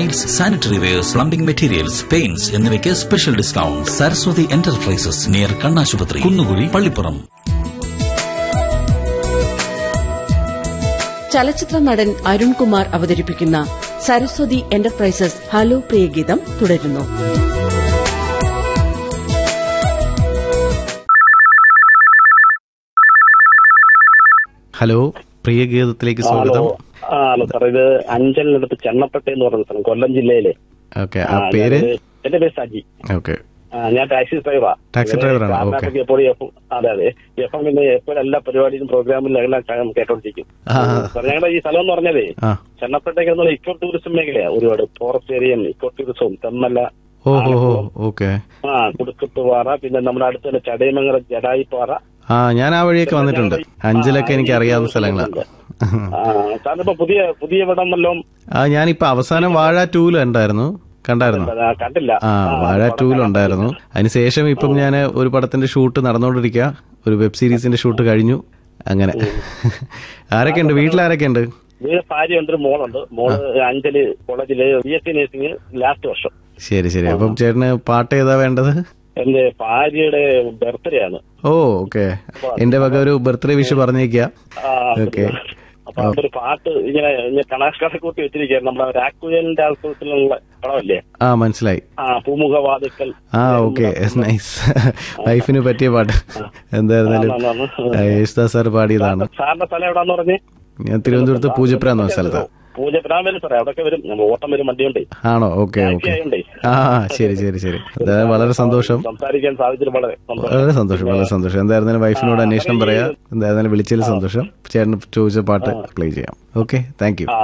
Tiles sanitary wares plumbing materials paints എന്നിവയ്ക്ക് special discount Saraswathi Enterprises near കണ്ണാശുപത്രി കുന്നുകുഴി പള്ളിപ്പുറം ചലച്ചിത്ര നടൻ അരുൺകുമാർ അവതരിപ്പിക്കുന്ന സരസ്വതി എന്റർപ്രൈസസ് ഹലോ പ്രിയഗീതം തുടരുന്നു ഹലോ പ്രിയ ഗീതത്തിലേക്ക് സ്വാഗതം ആ ഹലോ സാർ ഇത് അഞ്ചലിനടുത്ത് ചെന്നപ്പട്ട എന്ന് പറഞ്ഞ സ്ഥലം കൊല്ലം ജില്ലയിലെ ഓക്കെ ആ പേര് ഞാനൊരു- എന്റെ പേര് സജി ഓക്കെ ആ, ഞാൻ ടാക്സി ഡ്രൈവറാ ടാക്സി ഡ്രൈവറാണ്, ഓക്കേ. എപ്പോഴും എപ്പം അതെ അതെ എപ്പം പിന്നെ എപ്പോഴും എല്ലാ പരിപാടിയിലും പ്രോഗ്രാമിലും എല്ലാം ക- കേട്ടോണ്ടിരിക്കും ആ. സാർ ഞങ്ങളുടെ ഈ സ്ഥലം എന്ന് പറഞ്ഞതേ ആ ചെന്നപ്പട്ടേക്ക് എന്നുള്ള ഇക്കോ ടൂറിസം മേഖലയാ ഒരുപാട് ഫോറസ്റ്റ് ഏരിയയും ഇക്കോ ടൂറിസവും തെമ്മല ഓ ഹോ ഹോ ആലപ്പുഴ, ഓക്കെ ആ കുടുക്കത്തുപാറ പിന്നെ നമ്മുടെ അടുത്ത് തന്നെ ചടയമംഗലം ജഡായിപ്പാറ ആ ഞാൻ ആ വഴിയൊക്കെ വന്നിട്ടുണ്ട് അഞ്ചലൊക്കെ എനിക്ക് അറിയാവുന്ന സ്ഥലങ്ങളാണ് ആ സാറിനിപ്പോ പുതിയ പുതിയ ഇവിടം വല്ലതും ആ ഞാനിപ്പോ അവസാനം വാഴ ടൂല് ഉണ്ടായിരുന്നു കണ്ടായിരുന്നു ആ, കണ്ടില്ല ആ വാഴ ടൂലുണ്ടായിരുന്നു അതിനുശേഷം ഇപ്പം ഞാൻ ഒരു പടത്തിന്റെ ഷൂട്ട് നടന്നുകൊണ്ടിരിക്കുക ഒരു വെബ് സീരീസിന്റെ ഷൂട്ട് കഴിഞ്ഞു അങ്ങനെ ആരൊക്കെ ഉണ്ട് വീട്ടിൽ ആരൊക്കെ ഉണ്ട് വീട് ഭാര്യയുണ്ട് ഒരു മോളുണ്ട് മോള് അഞ്ചല് കോളേജില് B S C nursing last വർഷം ശരി ശരി അപ്പം ചേട്ടന് പാട്ട് ഏതാ വേണ്ടത് എന്റെ ഭാര്യയുടെ ബർത്ത്ഡേ ആണ് ഓ ഓക്കെ എന്റെ വക ഒരു ബർത്ത്ഡേ വിഷ് പറഞ്ഞേക്കുക ആ, ഓക്കെ അപ്പൊ അതൊരു പാട്ട് ഇങ്ങനെ ഇങ്ങനെ കണാഷ് കൂട്ടി വെച്ചിരിക്കുകയാണ് നമ്മുടെ രാക്കുയലിന്റെ ആൾക്കൂട്ടത്തിലുള്ള പടമല്ലേ ആ മനസ്സിലായി ആ പൂമുഖവാതിക്കൽ ആ ഓക്കെ നൈസ് വൈഫിന് പറ്റിയ പാട്ട് എന്തായിരുന്നാലും ആ, ആ, ആ. യേശുദാസ് സാർ പാടിയതാണ് സാറിന്റെ സ്ഥലം എവിടാന്ന് പറഞ്ഞേ ഞാൻ തിരുവനന്തപുരത്ത് പൂജപ്പുര എന്ന സ്ഥലത്ത് പൂജപ്പുരാൻ വരും സാറേ അവിടെയൊക്കെ വരും നമ്മൾ ഓട്ടം വരും വണ്ടിയുണ്ടേ ആണോ ഓക്കെ ടാക്സി ഓക്കെ ആയോണ്ടേ ആ ശരി ശരി ശരി എന്തായാലും വളരെ സന്തോഷം സംസാരിക്കാൻ സാധിച്ചത് വളരെ സന്തോഷം വളരെ സന്തോഷം വളരെ സന്തോഷം എന്തായിരുന്നാലും വൈഫിനോട് അന്വേഷണം പറയാം എന്തായിരുന്നാലും വിളിച്ചതിൽ സന്തോഷം ചേട്ടന് ചോദിച്ച പാട്ട് പ്ലേ ചെയ്യാം ഓക്കെ താങ്ക് യു ആ